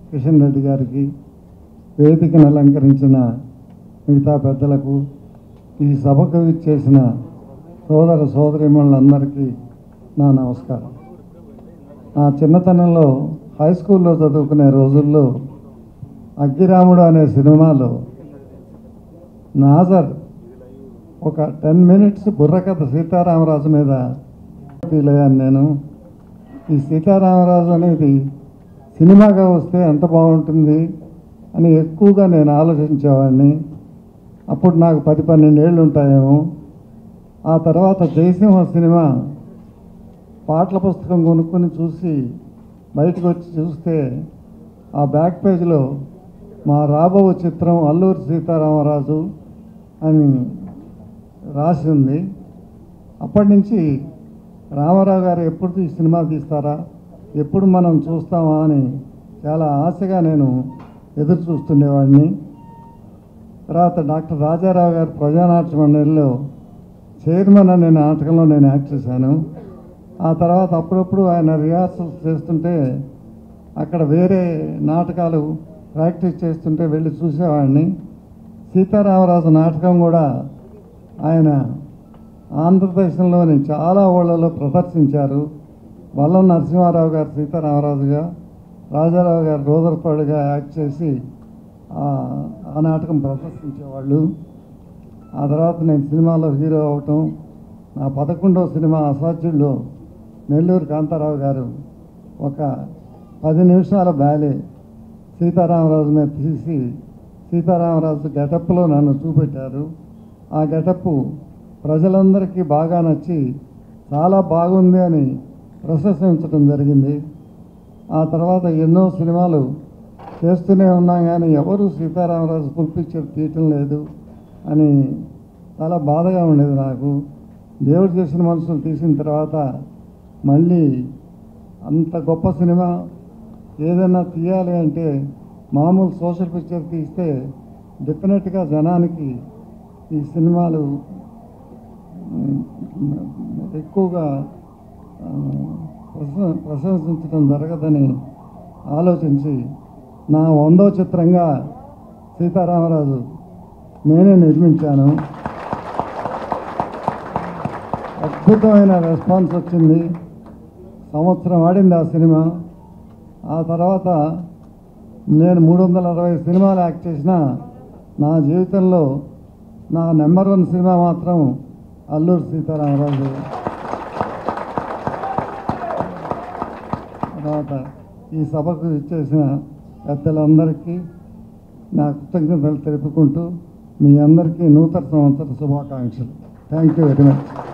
కిషన్ రెడ్డి గారికి వేదికను అలంకరించిన మిగతా పెద్దలకు ఈ సభకు ఇచ్చేసిన సోదర సోదరిమణులందరికీ నా నమస్కారం నా చిన్నతనంలో హై స్కూల్లో చదువుకునే రోజుల్లో అగ్గిరాముడు అనే సినిమాలో నాజర్ ఒక టెన్ మినిట్స్ బుర్రకథ సీతారామరాజు మీద ఫీల్ అయ్యాను నేను ఈ సీతారామరాజు అనేది సినిమాగా వస్తే ఎంత బాగుంటుంది అని ఎక్కువగా నేను ఆలోచించేవాడిని అప్పుడు నాకు పది పన్నెండు ఏళ్ళు ఉంటాయేమో ఆ తర్వాత జయసింహ సినిమా పాటల పుస్తకం కొనుక్కొని చూసి బయటకు వచ్చి చూస్తే ఆ బ్యాక్ పేజ్లో మా రాబో చిత్రం అల్లూరి సీతారామరాజు అని రాసి ఉంది అప్పటి నుంచి రామారావు గారు ఎప్పుడు ఈ సినిమా తీస్తారా ఎప్పుడు మనం చూస్తామా అని చాలా ఆశగా నేను ఎదురు చూస్తుండేవాడిని తర్వాత డాక్టర్ రాజారావు గారు ప్రజానాట్య మండలిలో చైర్మన్ అనే నాటకంలో నేను యాక్ట్ చేశాను ఆ తర్వాత అప్పుడప్పుడు ఆయన రిహార్సల్స్ చేస్తుంటే అక్కడ వేరే నాటకాలు ప్రాక్టీస్ చేస్తుంటే వెళ్ళి చూసేవాడిని సీతారామరాజు నాటకం కూడా ఆయన ఆంధ్రదేశంలోని చాలా ఊళ్ళలో ప్రదర్శించారు వల్లం నరసింహారావు గారు సీతారామరాజుగా రాజారావు గారు రోదరపాడుగా యాక్ట్ చేసి ఆ- ఆ నాటకం ప్రదర్శించేవాళ్ళు ఆ తర్వాత నేను సినిమాలో హీరో అవటం నా పదకొండవ సినిమా అసాధ్యుల్లో నెల్లూరు కాంతారావు గారు ఒక పది నిమిషాల బ్యాలే సీతారామరాజు మీద తీసి సీతారామరాజు గెటప్లో నన్ను చూపెట్టారు ఆ గెటప్ ప్రజలందరికీ బాగా నచ్చి చాలా బాగుంది అని ప్రశంసించడం జరిగింది ఆ తర్వాత ఎన్నో సినిమాలు చేస్తూనే ఉన్నాం కానీ ఎవరు సీతారామరాజు ఫుల్ పిక్చర్ తీయటం లేదు అని చాలా బాధగా ఉండేది నాకు దేవుడు చేసిన మనుషులు తీసిన తర్వాత మళ్ళీ అంత గొప్ప సినిమా ఏదైనా తీయాలి అంటే మామూలు సోషల్ పిక్చర్ తీస్తే డెఫినెట్గా జనానికి ఈ సినిమాలు ఉమ్, ఎక్కువగా ఆ, ప్రశ- ప్రశంసించడం జరగదని ఆలోచించి నా వందో చిత్రంగా సీతారామరాజు నేనే నిర్మించాను అద్భుతమైన రెస్పాన్స్ వచ్చింది సంవత్సరం ఆడింది ఆ సినిమా ఆ తర్వాత నేను మూడు వందల అరవై సినిమాలు యాక్ట్ చేసిన నా జీవితంలో నా నెంబర్ వన్ సినిమా మాత్రం అల్లూరి సీతారామరాజు తర్వాత ఈ సభకు ఇచ్చేసిన పెద్దలందరికీ నా కృతజ్ఞతలు తెలుపుకుంటూ మీ అందరికీ నూతన సంవత్సర శుభాకాంక్షలు థ్యాంక్ యూ వెరీ మచ్